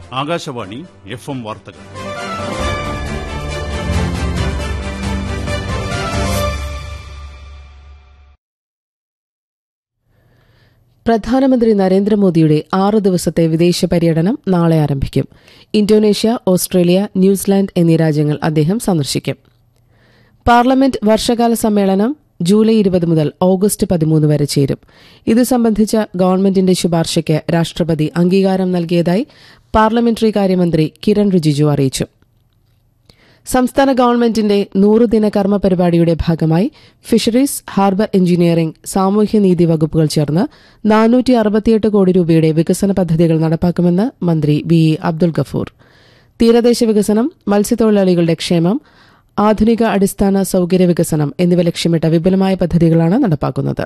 Akashvani F M വാർത്തകൾ പ്രധാനമന്ത്രി നരേന്ദ്രമോദിയുടെ ആറ് ദിവസത്തെ വിദേശ പര്യടനം നാളെ ആരംഭിക്കും ഇന്തോനേഷ്യ ഓസ്ട്രേലിയ ന്യൂസിലാൻഡ് എന്നീ രാജ്യങ്ങൾ അദ്ദേഹം സന്ദർശിക്കും പാർലമെന്റ് വർഷകാല സമ്മേളനം ജൂലൈ ഇരുപത് മുതൽ ഓഗസ്റ്റ് പതിമൂന്ന് വരെ ചേരും ഇത് സംബന്ധിച്ച ഗവൺമെന്റിന്റെ ശുപാർശയ്ക്ക് രാഷ്ട്രപതി അംഗീകാരം നൽകിയതായി പാർലമെന്ററി കാര്യമന്ത്രി കിരൺ റിജിജു അറിയിച്ചു സംസ്ഥാന ഗവൺമെന്റിന്റെ നൂറുദിന കർമ്മ പരിപാടിയുടെ ഭാഗമായി ഫിഷറീസ് ഹാർബർ എഞ്ചിനീയറിംഗ് സാമൂഹ്യനീതി വകുപ്പുകൾ ചേർന്ന് നാനൂറ്റി അറുപത്തിയെട്ട് കോടി രൂപയുടെ വികസന പദ്ധതികൾ നടപ്പാക്കുമെന്ന് മന്ത്രി വി ഇ അബ്ദുൽ ഗഫൂർ തീരദേശ വികസനം മത്സ്യത്തൊഴിലാളികളുടെ ക്ഷേമം ആധുനിക അടിസ്ഥാന സൌകര്യ വികസനം എന്നിവ ലക്ഷ്യമിട്ട വിപുലമായ പദ്ധതികളാണ് നടപ്പാക്കുന്നത്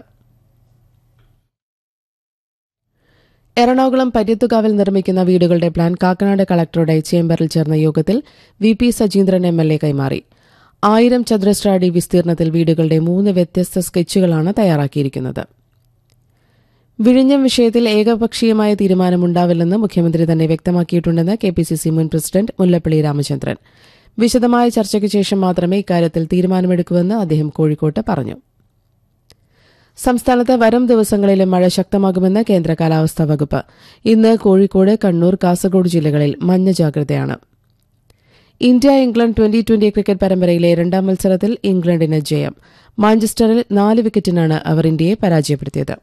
എറണാകുളം പര്യത്തുകാവിൽ നിർമ്മിക്കുന്ന വീടുകളുടെ പ്ലാൻ കാക്കനാട് കളക്ടറുടെ ചേംബറിൽ ചേർന്ന യോഗത്തിൽ V P Sajeendran M L A കൈമാറി ആയിരം ചതുരശ്ര അടി വിസ്തീർണത്തിൽ വീടുകളുടെ മൂന്ന് വ്യത്യസ്ത സ്കെച്ചുകളാണ് തയ്യാറാക്കിയിരിക്കുന്നത് വിഴിഞ്ഞം വിഷയത്തിൽ ഏകപക്ഷീയമായ തീരുമാനമുണ്ടാവില്ലെന്ന് മുഖ്യമന്ത്രി തന്നെ വ്യക്തമാക്കിയിട്ടുണ്ടെന്ന് കെ പി സി സി മുൻ പ്രസിഡന്റ് മുല്ലപ്പള്ളി രാമചന്ദ്രൻ വിശദമായ ചർച്ചയ്ക്ക് ശേഷം മാത്രമേ ഇക്കാര്യത്തിൽ തീരുമാനമെടുക്കൂവെന്ന് അദ്ദേഹം കോഴിക്കോട്ട് പറഞ്ഞു സംസ്ഥാനത്ത് വരും ദിവസങ്ങളിലും മഴ ശക്തമാകുമെന്ന് കേന്ദ്ര കാലാവസ്ഥാ വകുപ്പ് ഇന്ന് കോഴിക്കോട് കണ്ണൂർ കാസർഗോഡ് ജില്ലകളിൽ മഞ്ഞ ജാഗ്രതയാണ് India England twenty twenty cricket പരമ്പരയിലെ രണ്ടാം മത്സരത്തിൽ ഇംഗ്ലണ്ടിന് ജയം മാഞ്ചസ്റ്ററിൽ നാല് വിക്കറ്റിനാണ് അവർ ഇന്ത്യയെ പരാജയപ്പെടുത്തിയത്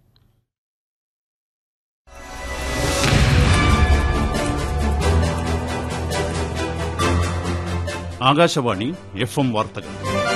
ആകാശവാണി എഫ് എം വാർത്തകൾ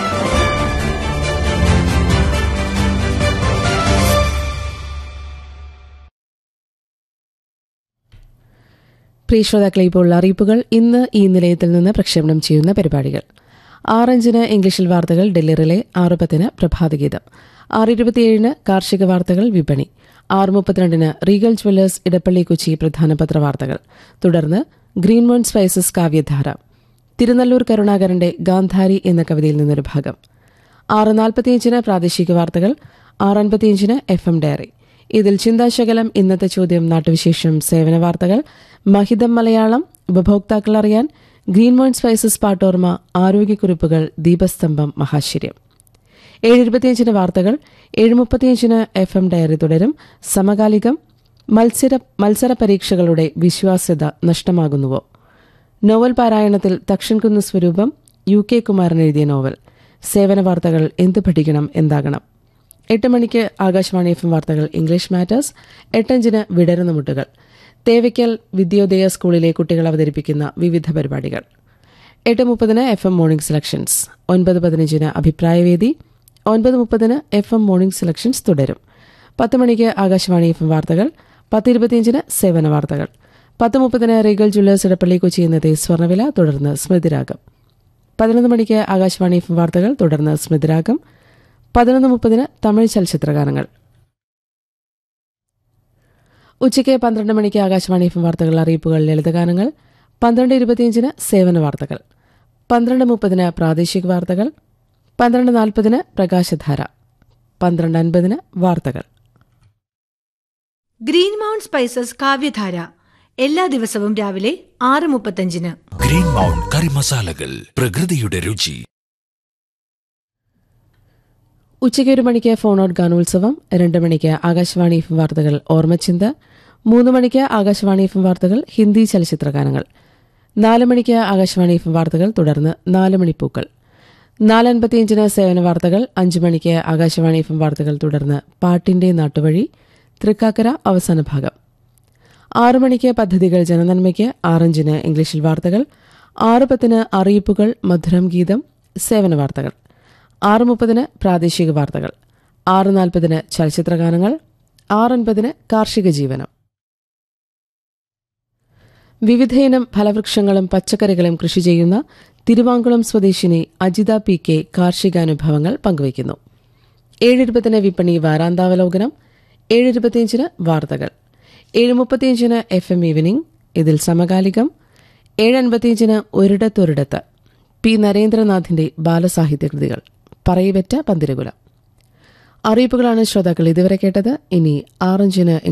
പ്രിയ ശ്രോതാക്കളെ ഇപ്പോൾ അറിയിപ്പുകൾ ഇന്ന് ഈ നിലയത്തിൽ നിന്ന് പ്രക്ഷേപണം ചെയ്യുന്ന പരിപാടികൾ ആറഞ്ചിന് ഇംഗ്ലീഷിൽ വാർത്തകൾ ഡൽഹി റിലേ ആറ് പത്തിന് പ്രഭാതഗീതം ആറ് ഇരുപത്തിയേഴിന് കാർഷിക വാർത്തകൾ വിപണി ആറ് മുപ്പത്തിരണ്ടിന് റീഗൽ ജ്വല്ലേഴ്സ് ഇടപ്പള്ളി കൊച്ചി പ്രധാന പത്രവാർത്തകൾ തുടർന്ന് ഗ്രീൻമോൺ സ്പൈസസ് കാവ്യധാര തിരുനല്ലൂർ കരുണാകരന്റെ ഗാന്ധാരി എന്ന കവിതയിൽ നിന്നൊരു ഭാഗം ആറ് നാൽപ്പത്തിയഞ്ചിന് പ്രാദേശിക വാർത്തകൾ ആറ് അൻപത്തിയഞ്ചിന് എഫ് എം ഡയറി ഇതിൽ ചിന്താശകലം ഇന്നത്തെ ചോദ്യം നാട്ടുവിശേഷം സേവന വാർത്തകൾ മഹിതം മലയാളം ഉപഭോക്താക്കൾ അറിയാൻ ഗ്രീൻമോൺ സ്പൈസസ് പാട്ടോർമ ആരോഗ്യക്കുറിപ്പുകൾ ദീപസ്തംഭം മഹാശ്ചര്യം ഏഴ് ഇരുപത്തിയഞ്ചിന് വാർത്തകൾ ഏഴ് മുപ്പത്തിയഞ്ചിന് എഫ് എം ഡയറി തുടരും സമകാലികം മത്സര മത്സര പരീക്ഷകളുടെ വിശ്വാസ്യത നഷ്ടമാകുന്നുവോ നോവൽ പാരായണത്തിൽ തക്ഷൻകുന്ന് സ്വരൂപം യു കെ കുമാരൻ എഴുതിയ നോവൽ സേവന വാർത്തകൾ എന്ത് പഠിക്കണം എന്താകണം എട്ട് മണിക്ക് ആകാശവാണി എഫ് എം വാർത്തകൾ ഇംഗ്ലീഷ് മാറ്റേഴ്സ് എട്ടഞ്ചിന് വിടരുന്ന മുട്ടുകൾ തേവയ്ക്കൽ വിദ്യോദയ സ്കൂളിലെ കുട്ടികൾ അവതരിപ്പിക്കുന്ന വിവിധ പരിപാടികൾ എട്ട് മുപ്പതിന് എഫ് എം മോർണിംഗ് സെലക്ഷൻസ് ഒൻപത് പതിനഞ്ചിന് അഭിപ്രായവേദി ഒൻപത് മുപ്പതിന് എഫ് എം മോർണിംഗ് സെലക്ഷൻസ് തുടരും പത്ത് മണിക്ക് ആകാശവാണി എഫ് എം വാർത്തകൾ പത്ത് ഇരുപത്തിയഞ്ചിന് സേവന വാർത്തകൾ പത്ത് മുപ്പതിന് റീഗൽ ജ്വല്ലേഴ്സ് ഇടപ്പള്ളി കൊച്ചി ഇന്നത്തെ സ്വർണ്ണവില തുടർന്ന് സ്മൃതിരാഗം പതിനൊന്ന് മണിക്ക് ആകാശവാണി എഫ് എം വാർത്തകൾ തുടർന്ന് സ്മൃതിരാഗം പതിനൊന്ന് മുപ്പതിന് തമിഴ് ചലച്ചിത്രഗാനങ്ങൾ ഉച്ചയ്ക്ക് പന്ത്രണ്ട് മണിക്ക് ആകാശവാണി എഫ് എം വാർത്തകൾ അറിയിപ്പുകൾ ലളിതഗാനങ്ങൾ പന്ത്രണ്ട് ഇരുപത്തിയഞ്ചിന് സേവന വാർത്തകൾ പന്ത്രണ്ട് മുപ്പതിന് പ്രാദേശിക വാർത്തകൾ പന്ത്രണ്ട് നാൽപ്പതിന് പ്രകാശധാര പന്ത്രണ്ട് അൻപതിന് വാർത്തകൾ ഗ്രീൻ മൗണ്ട് സ്പൈസസ് കാവ്യധാര എല്ലാ ദിവസവും രാവിലെ ആറ് മുപ്പത്തഞ്ചിന് ഗ്രീൻ മൗണ്ട് കറി മസാലകൾ പ്രകൃതിയുടെ രുചി ഉച്ചയ്ക്ക് ഒരു മണിക്ക് ഫോൺ ഔട്ട് ഗാനോത്സവം രണ്ട് മണിക്ക് ആകാശവാണി എഫ് വാർത്തകൾ ഓർമ്മച്ചിന്ത മൂന്ന് മണിക്ക് ആകാശവാണി എഫ് വാർത്തകൾ ഹിന്ദി ചലച്ചിത്രഗാനങ്ങൾ നാല് മണിക്ക് ആകാശവാണി എഫ് വാർത്തകൾ തുടർന്ന് നാല് മണിപ്പൂക്കൾ നാലൻപത്തിയഞ്ചിന് സേവന വാർത്തകൾ അഞ്ച് മണിക്ക് ആകാശവാണി എഫ് വാർത്തകൾ തുടർന്ന് പാട്ടിന്റെ നാട്ടുവഴി തൃക്കാക്കര അവസാന ഭാഗം ആറ് മണിക്ക് പദ്ധതികൾ ജനനന്മയ്ക്ക് ആറഞ്ചിന് ഇംഗ്ലീഷിൽ വാർത്തകൾ ആറ് പത്തിന് അറിയിപ്പുകൾ മധുരം ഗീതം സേവന വാർത്തകൾ ആറ് മുപ്പതിന് പ്രാദേശിക വാർത്തകൾ ആറ് നാൽപ്പതിന് ചലച്ചിത്രഗാനങ്ങൾ ആറൻപതിന് കാർഷിക ജീവനം വിവിധയിനം ഫലവൃക്ഷങ്ങളും പച്ചക്കറികളും കൃഷി ചെയ്യുന്ന തിരുവാങ്കുളം സ്വദേശിനി അജിത പി കെ കാർഷികാനുഭവങ്ങൾ പങ്കുവയ്ക്കുന്നു ഏഴിരുപതിന് വിപണി വാരാന്താവലോകനം ഏഴിരുപത്തിയഞ്ചിന് വാർത്തകൾ ഏഴ് മുപ്പത്തിയഞ്ചിന് എഫ് എം ഈവനിംഗ് ഇതിൽ സമകാലികം ഏഴ് അൻപത്തിയഞ്ചിന് ഒരിടത്തൊരിടത്ത് പി നരേന്ദ്രനാഥിന്റെ ബാലസാഹിത്യ കൃതികൾ പറയിവെറ്റ പന്തിരകുലം അറിയിപ്പുകളാണ് ശ്രോതാക്കൾ ഇതുവരെ കേട്ടത് ഇനി ആറഞ്ചിന്